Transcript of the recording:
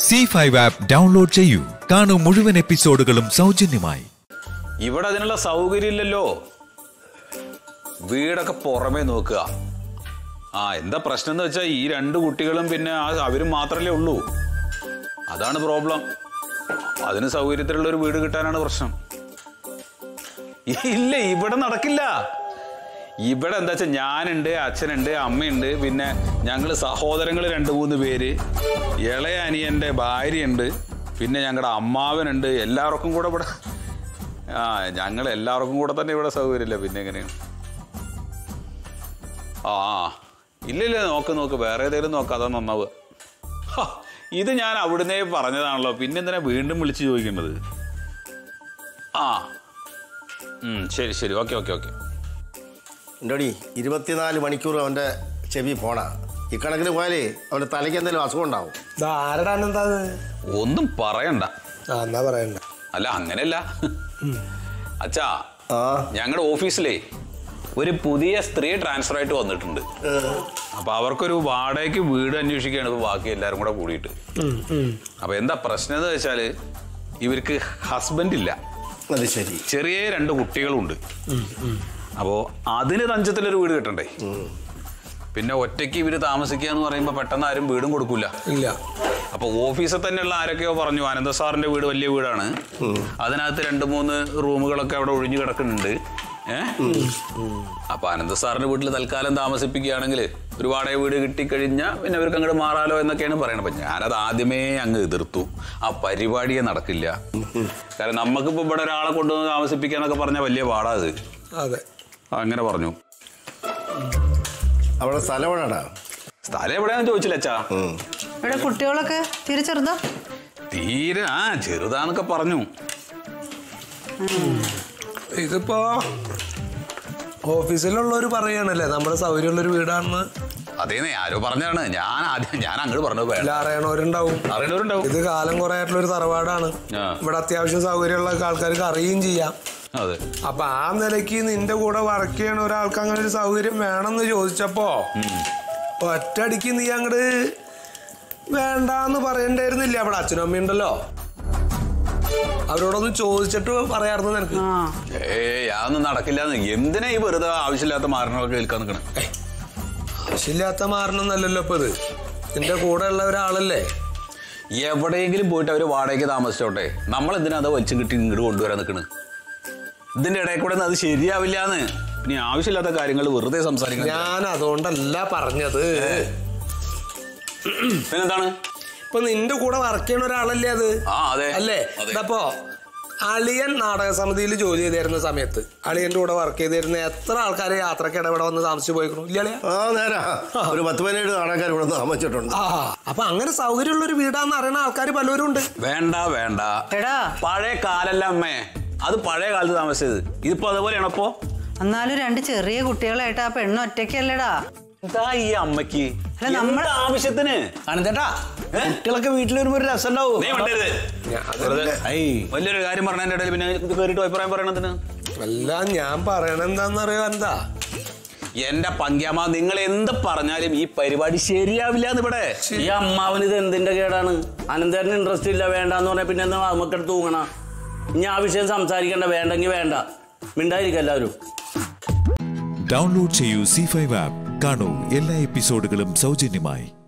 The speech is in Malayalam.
സി ഫൈവ് ആപ്പ് ഡൗൺലോഡ് ചെയ്യൂ കാണൂ മുഴുവൻ എപ്പിസോഡുകളും സൗജന്യമായി ഇവിടെ അതിനുള്ള സൗകര്യം ഇല്ലല്ലോ വീടൊക്കെ പുറമേ നോക്കുക ആ എന്താ പ്രശ്നം എന്ന് വെച്ചാൽ ഈ രണ്ട് കുട്ടികളും പിന്നെ ആ അവരും മാത്രമല്ലേ ഉള്ളൂ അതാണ് പ്രോബ്ലം അതിന് സൗകര്യത്തിലുള്ള ഒരു വീട് കിട്ടാനാണ് പ്രശ്നം ഇല്ല ഇവിടെ നടക്കില്ല ഇവിടെ എന്താ വെച്ചാൽ ഞാനുണ്ട് അച്ഛനുണ്ട് അമ്മയുണ്ട് പിന്നെ ഞങ്ങൾ സഹോദരങ്ങൾ രണ്ട് മൂന്ന് പേര് ഇളയ അനിയൻ്റെ ഭാര്യയുണ്ട് പിന്നെ ഞങ്ങളുടെ അമ്മാവനുണ്ട് എല്ലാവർക്കും കൂടെ ഇവിടെ ആ ഞങ്ങൾ എല്ലാവർക്കും കൂടെ തന്നെ ഇവിടെ സൗകര്യമില്ല പിന്നെ എങ്ങനെയാണ് ആ ആ. ഇല്ല ഇല്ല നോക്ക് നോക്ക് വേറെ ഏതെങ്കിലും നോക്ക് അതാ നന്നാവുക ഹ, ഇത് ഞാൻ അവിടുന്നേ പറഞ്ഞതാണല്ലോ പിന്നെ എന്തിനാ വീണ്ടും വിളിച്ച് ചോദിക്കേണ്ടത് ആ ഉം, ശരി ശരി ഓക്കെ ഓക്കെ ഓക്കെ എന്തോടി ഇരുപത്തിനാല് മണിക്കൂർ അവൻ്റെ ചെവി പോണാ ഇക്കണക്കിന് പോയാലേ അവൻ്റെ തലയ്ക്ക് എന്തെങ്കിലും അസുഖം ഉണ്ടാവും ഇത് ആരുടെ എന്താ ഒന്നും പറയണ്ട ആ എന്നാ പറയണ്ട അല്ല അങ്ങനെയല്ല അച്ഛാ ആ ഞങ്ങളുടെ ഓഫീസിലേ ഒരു പുതിയ സ്ത്രീ ട്രാൻസ്ഫർ ആയിട്ട് വന്നിട്ടുണ്ട് അപ്പൊ അവർക്കൊരു വാടകയ്ക്ക് വീട് അന്വേഷിക്കുകയാണ് ഇപ്പൊ ബാക്കി എല്ലാരും കൂടെ കൂടിയിട്ട് ഉം, ഉം. അപ്പൊ എന്താ പ്രശ്നം എന്ന് വെച്ചാല് ഇവർക്ക് ഹസ്ബൻഡ് ഇല്ല അത് ശരി ചെറിയ രണ്ട് കുട്ടികളുണ്ട് അപ്പോ അതിന് തഞ്ചത്തിലൊരു വീട് കിട്ടണ്ടേ പിന്നെ ഒറ്റയ്ക്ക് ഇവര് താമസിക്കുക എന്ന് പറയുമ്പോ പെട്ടെന്ന് ആരും വീടും കൊടുക്കൂല ഇല്ല അപ്പൊ ഓഫീസിൽ തന്നെയുള്ള ആരൊക്കെയോ പറഞ്ഞു ആനന്ദ സാറിന്റെ വീട് വലിയ വീടാണ് അതിനകത്ത് രണ്ട് മൂന്ന് റൂമുകളൊക്കെ അവിടെ ഒഴിഞ്ഞു കിടക്കുന്നുണ്ട് ഏഹ് അപ്പൊ ആനന്ദ സാറിന്റെ വീട്ടിൽ തൽക്കാലം താമസിപ്പിക്കുകയാണെങ്കിൽ ഒരു വാടക വീട് കിട്ടിക്കഴിഞ്ഞാൽ പിന്നെ അവർക്ക് അങ്ങോട്ട് മാറാലോ എന്നൊക്കെയാണ് പറയുന്നത് അപ്പൊ ഞാനത് ആദ്യമേ അങ്ങ് എതിർത്തു ആ പരിപാടിയെ നടക്കില്ല കാരണം നമുക്കിപ്പോ ഇവിടെ ഒരാളെ കൊണ്ടുവന്ന് താമസിപ്പിക്കാന്നൊക്കെ പറഞ്ഞാൽ വലിയ പാടാ അത് അതെ അങ്ങനെ പറഞ്ഞു അവിടെ സ്ഥലം എവിടെയാടാ സ്ഥലം എവിടെയാണെന്ന് ചോദിച്ചില്ല അച്ഛാ ഇവിടെ കുട്ടികളൊക്കെ തിരിച്ചെറുതോ തീരെ ആ ചെറുതാന്നൊക്കെ പറഞ്ഞു ഇതിപ്പോ ഓഫീസിലുള്ളവർ പറയാണല്ലേ നമ്മുടെ സൗകര്യമുള്ളൊരു വീടാണെന്ന് അതേന്നേ ആരോ പറഞ്ഞാണ് ഞാൻ ആദ്യം ഞാൻ അങ്ങോട്ട് പറഞ്ഞത് വേണ്ട എല്ലാം അറിയണവരുണ്ടാവും അറിയണവരുണ്ടാവും ഇത് കാലം കുറെ ആയിട്ടുള്ള ഒരു തറവാടാണ് ആ. ഇവിടെ അത്യാവശ്യം സൗകര്യമുള്ള ആൾക്കാർക്ക് അറിയുകയും ചെയ്യാം അതെ അപ്പൊ ആ നിലയ്ക്ക് നിന്റെ കൂടെ വർക്ക് ചെയ്യണ ഒരാൾക്ക് അങ്ങനെ ഒരു സൗകര്യം വേണമെന്ന് ചോദിച്ചപ്പോ ഒറ്റയടിക്ക് നീ അങ്ങട് വേണ്ടാന്ന് പറയണ്ടായിരുന്നില്ല അവിടെ അച്ഛനും അമ്മയും ഉണ്ടല്ലോ അവരോടൊന്ന് ചോദിച്ചിട്ട് പറയാറുണ്ട് നിനക്ക് ആ ഏയ് അതൊന്നും നടക്കില്ല എന്തിനാ ഈ വെറുതെ ആവശ്യമില്ലാത്ത മാരണമൊക്കെ കേൾക്കാൻ നിൽക്കണം ആവശ്യമില്ലാത്ത മാറണമെന്നല്ലല്ലോ ഇപ്പൊ ഇത് നിന്റെ കൂടെ ഉള്ള ഒരാളല്ലേ എവിടെയെങ്കിലും പോയിട്ട് അവര് വാടകയ്ക്ക് താമസിച്ചോട്ടെ നമ്മൾ എന്തിനാ അത് വലിച്ചു കിട്ടി ഇങ്ങോട്ട് കൊണ്ടുവരാൻ നിൽക്കണ് ഇതിന്റെ ഇടയിൽ കൂടെ ഒന്നും അത് ശരിയാവില്ലാന്ന് ഇനി ആവശ്യമില്ലാത്ത കാര്യങ്ങൾ വെറുതെ സംസാരിക്കണം ഞാൻ അതുകൊണ്ടല്ല പറഞ്ഞത് പിന്നെന്താണ് ഇപ്പൊ നിന്റെ കൂടെ വർക്ക് ചെയ്യണ ഒരാളല്ലേ അത് ആ അതെ അല്ലേ അതെ. ഇതപ്പോ അളിയൻ നാടക സമിതിയിൽ ജോലി ചെയ്തിരുന്ന സമയത്ത് അളിയന്റെ കൂടെ വർക്ക് ചെയ്തിരുന്ന എത്ര ആൾക്കാരെ യാത്രക്കിടെ ഇവിടെ വന്ന് താമസിച്ചു പോയിക്കണു ഇല്ല അളിയ ആ നേരാ ഒരു പത്ത് പതിനേഴ് നാടകക്കാർ ഇവിടെ താമസിച്ചിട്ടുണ്ട് ആ അപ്പൊ അങ്ങനെ സൗകര്യമുള്ള ഒരു വീടാന്ന് അറിയണ ആൾക്കാർ പലരും ഉണ്ട് വേണ്ട വേണ്ട എടാ പഴയ കാലല്ല അമ്മേ അത് പഴയ കാലത്ത് താമസിച്ചത് ഇതിപ്പോ അതുപോലെയാണോ ഇപ്പോ എന്നാലും രണ്ട് ചെറിയ കുട്ടികളായിട്ട് ആ പെണ്ണ് ഒറ്റയ്ക്കല്ലേടാ എന്താ ഈ അമ്മക്ക് അല്ല, നമ്മൾ- എന്ത് ആവശ്യത്തിന് അനന്തേട്ടാ കുട്ടികളൊക്കെ വീട്ടിൽ വരുമ്പോ ഒരു രസം ഉണ്ടാവും നീ മിണ്ടരുത്. വെറുതെ ഐ വലിയൊരു കാര്യം പറഞ്ഞതിന്റെ ഇടയിൽ പിന്നെ ഇത് കേറിയിട്ട് അഭിപ്രായം പറയണതിന് അല്ല ഞാൻ പറയണ എന്താന്നറിയോ എന്താ എന്റെ പങ്ക്യാമ നിങ്ങൾ എന്ത് പറഞ്ഞാലും ഈ പരിപാടി ശരിയാവില്ല എന്ന് ഇവിടെ ഈ അമ്മാവന് ഇത് എന്തിന്റെ കേടാണ് അനന്തേട്ടന് ഇൻട്രസ്റ്റ് ഇല്ല വേണ്ടെന്ന് പറഞ്ഞാൽ പിന്നെ എന്താ നമുക്കെടുത്ത് തൂങ്ങണ ഇനി ആ വിഷയം സംസാരിക്കണ്ട വേണ്ടെങ്കിൽ വേണ്ട മിണ്ടായിരിക്കും എല്ലാവരും ഡൗൺലോഡ് ചെയ്യൂ സി ഫൈവ് ആപ്പ് കാണൂ എല്ലാ എപ്പിസോഡുകളും സൗജന്യമായി